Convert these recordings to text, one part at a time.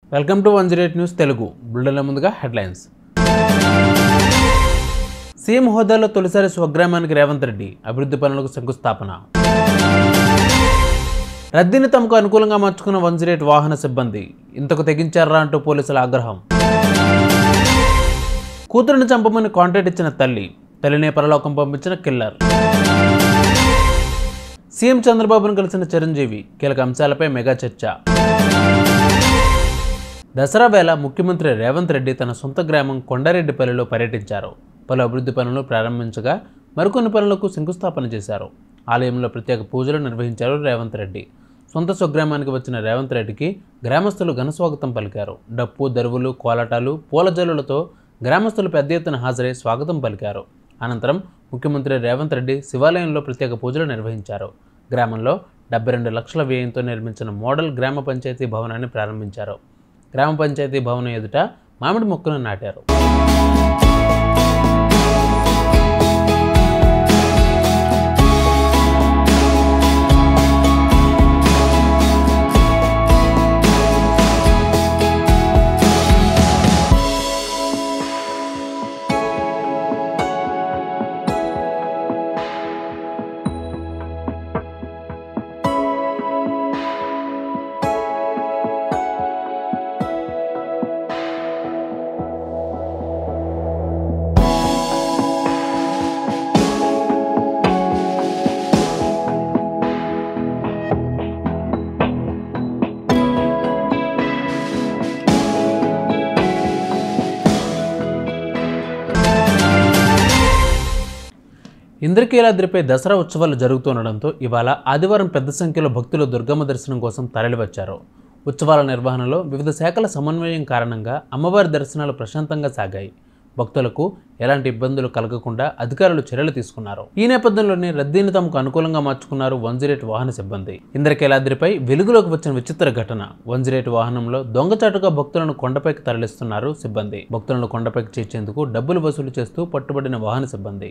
welcome to one zero eight news Telugu బుల్డెన్ల ముందుగా headlines CM హోదాలో తొలిసారి స్వగ్రామానికి రేవంత్ రెడ్డి అభివృద్ధి పనులకు శంకుస్థాపన రద్దీని తమకు అనుకూలంగా మార్చుకున్న వన్ జీరో ఎయిట్ వాహన సిబ్బంది ఇంతకు తెగించారా అంటూ పోలీసుల ఆగ్రహం కూతురుని చంపమని కాంట్రాక్ట్ ఇచ్చిన తల్లి తల్లినే పరలోకం పంపించిన కిల్లర్ సీఎం చంద్రబాబును కలిసిన చిరంజీవి కీలక అంశాలపై మెగా చర్చ దసరా వేళ ముఖ్యమంత్రి రేవంత్ రెడ్డి తన సొంత గ్రామం కొండారెడ్డిపల్లిలో పర్యటించారు పలు అభివృద్ధి పనులు ప్రారంభించగా మరికొన్ని పనులకు శంకుస్థాపన చేశారు ఆలయంలో ప్రత్యేక పూజలు నిర్వహించారు రేవంత్ రెడ్డి సొంత స్వగ్రామానికి వచ్చిన రేవంత్ రెడ్డికి గ్రామస్తులు ఘనస్వాగతం పలికారు డప్పు దరువులు కోలాటాలు పూలజల్లులతో గ్రామస్తులు పెద్ద ఎత్తున హాజరై స్వాగతం పలికారు అనంతరం ముఖ్యమంత్రి రేవంత్ రెడ్డి శివాలయంలో ప్రత్యేక పూజలు నిర్వహించారు గ్రామంలో డెబ్బై రెండు లక్షల వ్యయంతో నిర్మించిన మోడల్ గ్రామ పంచాయతీ భవనాన్ని ప్రారంభించారు గ్రామ పంచాయతీ భవనం ఎదుట మామిడి మొక్కను నాటారు ఇంద్రకీలాద్రిపై దసరా ఉత్సవాలు జరుగుతుండడంతో ఇవాళ ఆదివారం పెద్ద సంఖ్యలో భక్తులు దుర్గమ్మ దర్శనం కోసం తరలివచ్చారు ఉత్సవాల నిర్వహణలో వివిధ శాఖల సమన్వయం కారణంగా అమ్మవారి దర్శనాలు ప్రశాంతంగా సాగాయి భక్తులకు ఎలాంటి ఇబ్బందులు కలగకుండా అధికారులు చర్యలు తీసుకున్నారు ఈ నేపథ్యంలోనే రద్దీని తమకు అనుకూలంగా మార్చుకున్నారు వన్ జీరో ఎయిట్ వాహన సిబ్బంది ఇంద్రకీలాద్రిపై వెలుగులోకి వచ్చిన విచిత్ర ఘటన వన్ జీరో ఎయిట్ వాహనంలో దొంగచాటుగా భక్తులను కొండపైకి తరలిస్తున్నారు సిబ్బంది భక్తులను కొండపైకి చేర్చేందుకు డబ్బులు వసూలు చేస్తూ పట్టుబడిన వాహన సిబ్బంది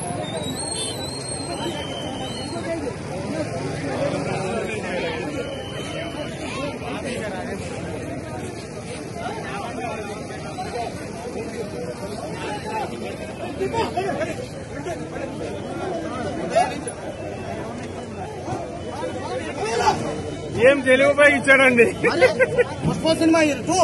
ఏం తెలుగు పైకి ఇచ్చాడండి పుష్ప సినిమా ఇది టూ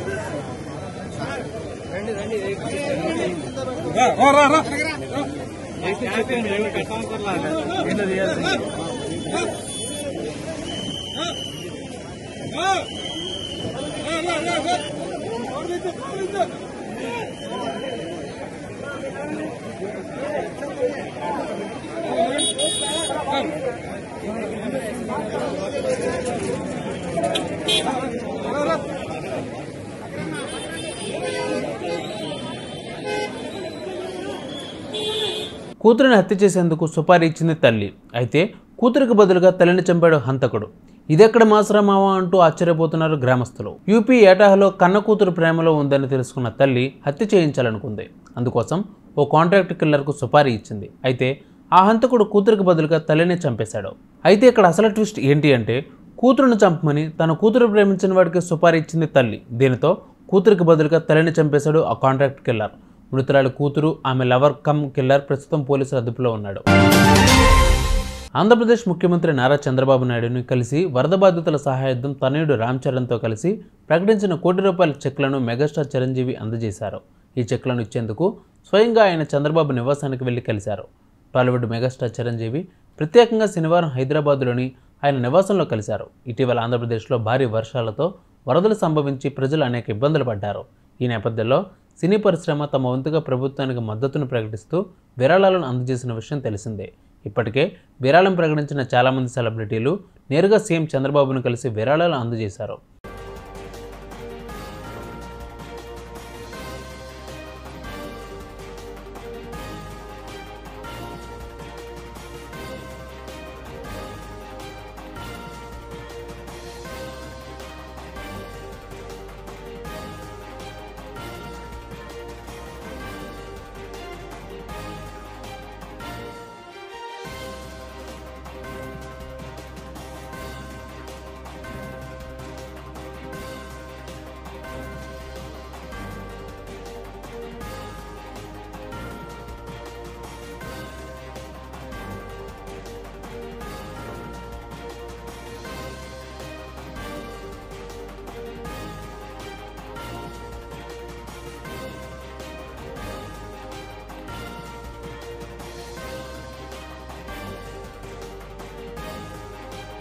కూతురిని హత్య చేసేందుకు సుపారీ ఇచ్చింది తల్లి అయితే కూతురికి బదులుగా తల్లిని చంపాడు హంతకుడు ఇదెక్కడ మాసరామావా అంటూ ఆశ్చర్యపోతున్నారు గ్రామస్తులు యూపీ ఏటాహలో కన్న కూతురు ప్రేమలో ఉందని తెలుసుకున్న తల్లి హత్య చేయించాలనుకుంది అందుకోసం ఓ కాంట్రాక్ట్ కిల్లర్కు సుపారీ ఇచ్చింది అయితే ఆ హంతకుడు కూతురికి బదులుగా తల్లిని చంపేశాడు అయితే ఇక్కడ అసలు ట్విస్ట్ ఏంటి అంటే కూతురును చంపమని తన కూతురు ప్రేమించిన వాడికి సుపారీ ఇచ్చింది తల్లి దీనితో కూతురికి బదులుగా తల్లిని చంపేశాడు ఆ కాంట్రాక్ట్ కిల్లర్ మృతురాలి కూతురు ఆమె లవర్ కమ్ కిల్లర్ ప్రస్తుతం పోలీసుల అదుపులో ఉన్నాడు ఆంధ్రప్రదేశ్ ముఖ్యమంత్రి నారా చంద్రబాబు నాయుడుని కలిసి వరద బాధితుల సహాయార్థం తనయుడు రామ్ చరణ్తో కలిసి ప్రకటించిన కోటి రూపాయల చెక్లను మెగాస్టార్ చిరంజీవి అందజేశారు ఈ చెక్లను ఇచ్చేందుకు స్వయంగా ఆయన చంద్రబాబు నివాసానికి వెళ్లి కలిశారు టాలీవుడ్ మెగాస్టార్ చిరంజీవి ప్రత్యేకంగా శనివారం హైదరాబాద్లోని ఆయన నివాసంలో కలిశారు ఇటీవల ఆంధ్రప్రదేశ్లో భారీ వర్షాలతో వరదలు సంభవించి ప్రజలు అనేక ఇబ్బందులు పడ్డారు ఈ నేపథ్యంలో సినీ పరిశ్రమ తమ వంతుగా ప్రభుత్వానికి మద్దతును ప్రకటిస్తూ విరాళాలను అందజేసిన విషయం తెలిసిందే ఇప్పటికే విరాళం ప్రకటించిన చాలామంది సెలబ్రిటీలు నేరుగా సీఎం చంద్రబాబును కలిసి విరాళాలు అందజేశారు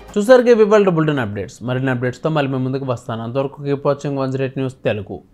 చూసారుగా ఇవాళ బుల్టన్ అప్డేట్స్ మరిన్ని అప్డేట్స్తో మళ్ళీ మేము ముందుకు వస్తాను అంతవరకు keep watching one news Telugu